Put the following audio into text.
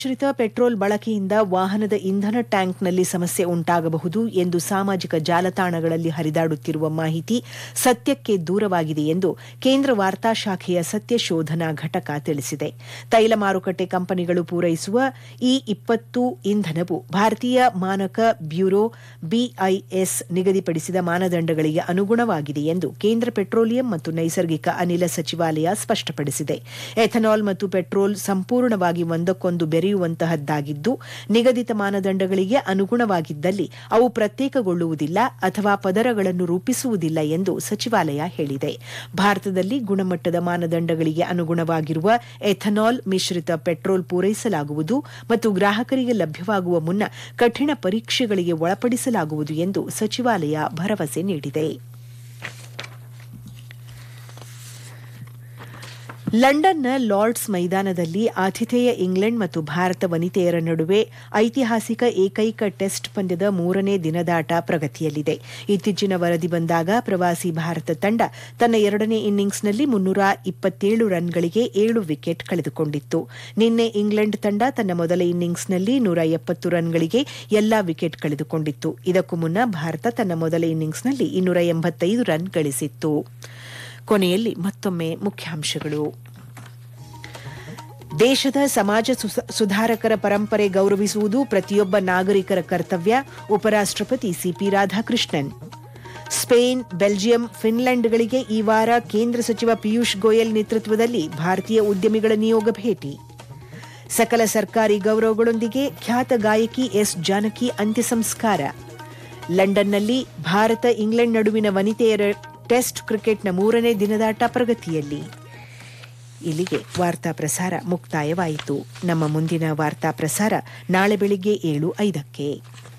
ಮಿಶ್ರಿತ ಪೆಟ್ರೋಲ್ ಬಳಕೆಯಿಂದ ವಾಹನದ ಇಂಧನ ಟ್ಯಾಂಕ್ನಲ್ಲಿ ಸಮಸ್ಯೆ ಉಂಟಾಗಬಹುದು ಎಂದು ಸಾಮಾಜಿಕ ಜಾಲತಾಣಗಳಲ್ಲಿ ಹರಿದಾಡುತ್ತಿರುವ ಮಾಹಿತಿ ಸತ್ಯಕ್ಕೆ ದೂರವಾಗಿದೆ ಎಂದು ಕೇಂದ್ರ ವಾರ್ತಾ ಶಾಖೆಯ ಸತ್ಯ ಶೋಧನಾ ಘಟಕ ತಿಳಿಸಿದೆ ತೈಲ ಮಾರುಕಟ್ಟೆ ಕಂಪನಿಗಳು ಪೂರೈಸುವ ಈ ಇಪ್ಪತ್ತು ಇಂಧನವು ಭಾರತೀಯ ಮಾನಕ ಬ್ಯೂರೋ ಬಿಐಎಸ್ ನಿಗದಿಪಡಿಸಿದ ಮಾನದಂಡಗಳಿಗೆ ಅನುಗುಣವಾಗಿದೆ ಎಂದು ಕೇಂದ್ರ ಪೆಟ್ರೋಲಿಯಂ ಮತ್ತು ನೈಸರ್ಗಿಕ ಅನಿಲ ಸಚಿವಾಲಯ ಸ್ಪಷ್ಟಪಡಿಸಿದೆ ಎಥನಾಲ್ ಮತ್ತು ಪೆಟ್ರೋಲ್ ಸಂಪೂರ್ಣವಾಗಿ ಒಂದಕ್ಕೊಂದು ಬೆರೆಯುವಂತಹದ್ದಾಗಿದ್ದು ನಿಗದಿತ ಮಾನದಂಡಗಳಿಗೆ ಅನುಗುಣವಾಗಿದ್ದಲ್ಲಿ ಅವು ಪ್ರತ್ಯೇಕಗೊಳ್ಳುವುದಿಲ್ಲ ಅಥವಾ ಪದರಗಳನ್ನು ರೂಪಿಸುವುದಿಲ್ಲ ಎಂದು ಸಚಿವಾಲಯ ಹೇಳಿದೆ ಭಾರತದಲ್ಲಿ ಗುಣಮಟ್ಟದ ಮಾನದಂಡಗಳಿಗೆ ಅನುಗುಣವಾಗಿರುವ ಎಥನಾಲ್ ಮಿಶ್ರಿತ ಪೆಟ್ರೋಲ್ ಪೂರೈಸಲಾಗುವುದು ಮತ್ತು ಗ್ರಾಹಕರಿಗೆ ಲಭ್ಯವಾಗುವ ಮುನ್ನ ಕಠಿಣ ಪರೀಕ್ಷೆಗಳಿಗೆ ಒಳಪಡಿಸಲಾಗುವುದು ಎಂದು ಸಚಿವಾಲಯ ಭರವಸೆ ನೀಡಿದೆ ಲಂಡನ್ನ ಲಾರ್ಡ್ಸ್ ಮೈದಾನದಲ್ಲಿ ಆತಿಥೇಯ ಇಂಗ್ಲೆಂಡ್ ಮತ್ತು ಭಾರತ ವನಿತೆಯರ ನಡುವೆ ಐತಿಹಾಸಿಕ ಏಕೈಕ ಟೆಸ್ಟ್ ಪಂದ್ಯದ ಮೂರನೇ ದಿನದಾಟ ಪ್ರಗತಿಯಲ್ಲಿದೆ ಇತ್ತೀಚಿನ ವರದಿ ಬಂದಾಗ ಪ್ರವಾಸಿ ಭಾರತ ತಂಡ ತನ್ನ ಎರಡನೇ ಇನ್ನಿಂಗ್ಸ್ನಲ್ಲಿ ಮುನ್ನೂರ ಇಪ್ಪತ್ತೇಳು ರನ್ಗಳಿಗೆ ಏಳು ವಿಕೆಟ್ ಕಳೆದುಕೊಂಡಿತ್ತು ನಿನ್ನೆ ಇಂಗ್ಲೆಂಡ್ ತಂಡ ತನ್ನ ಮೊದಲ ಇನ್ನಿಂಗ್ಸ್ನಲ್ಲಿ ನೂರ ಎಪ್ಪತ್ತು ರನ್ಗಳಿಗೆ ಎಲ್ಲಾ ವಿಕೆಟ್ ಕಳೆದುಕೊಂಡಿತ್ತು ಇದಕ್ಕೂ ಮುನ್ನ ಭಾರತ ತನ್ನ ಮೊದಲ ಇನ್ನಿಂಗ್ಸ್ನಲ್ಲಿ ಇನ್ನೂರ ಎಂಬತ್ತೈದು ರನ್ ಗಳಿಸಿತ್ತು ಕೊನೆಯಲ್ಲಿ ಮತ್ತೊಮ್ಮೆ ಮುಖ್ಯಾಂಶಗಳು ದೇಶದ ಸಮಾಜ ಸುಧಾರಕರ ಪರಂಪರೆ ಗೌರವಿಸುವುದು ಪ್ರತಿಯೊಬ್ಬ ನಾಗರಿಕರ ಕರ್ತವ್ಯ ಉಪರಾಷ್ಟಪತಿ ಸಿಪಿ ರಾಧಾಕೃಷ್ಣನ್ ಸ್ಪೇನ್ ಬೆಲ್ಜಿಯಂ ಫಿನ್ಲೆಂಡ್ಗಳಿಗೆ ಈ ವಾರ ಕೇಂದ್ರ ಸಚಿವ ಪಿಯೂಷ್ ಗೋಯಲ್ ನೇತೃತ್ವದಲ್ಲಿ ಭಾರತೀಯ ಉದ್ಯಮಿಗಳ ನಿಯೋಗ ಭೇಟಿ ಸಕಲ ಸರ್ಕಾರಿ ಗೌರವಗಳೊಂದಿಗೆ ಖ್ಯಾತ ಗಾಯಕಿ ಎಸ್ ಜಾನಕಿ ಅಂತ್ಯ ಸಂಸ್ಕಾರ ಲಂಡನ್ನಲ್ಲಿ ಭಾರತ ಇಂಗ್ಲೆಂಡ್ ನಡುವಿನ ವನಿತೆಯರ ಟೆಸ್ಟ್ ಕ್ರಿಕೆಟ್ನ ಮೂರನೇ ದಿನದಾಟ ಪ್ರಗತಿಯಲ್ಲಿ ಇಲ್ಲಿಗೆ ವಾರ್ತಾ ಪ್ರಸಾರ ಮುಕ್ತಾಯವಾಯಿತು ನಮ್ಮ ಮುಂದಿನ ವಾರ್ತಾ ಪ್ರಸಾರ ನಾಳೆ ಬೆಳಿಗ್ಗೆ ಏಳು ಐದಕ್ಕೆ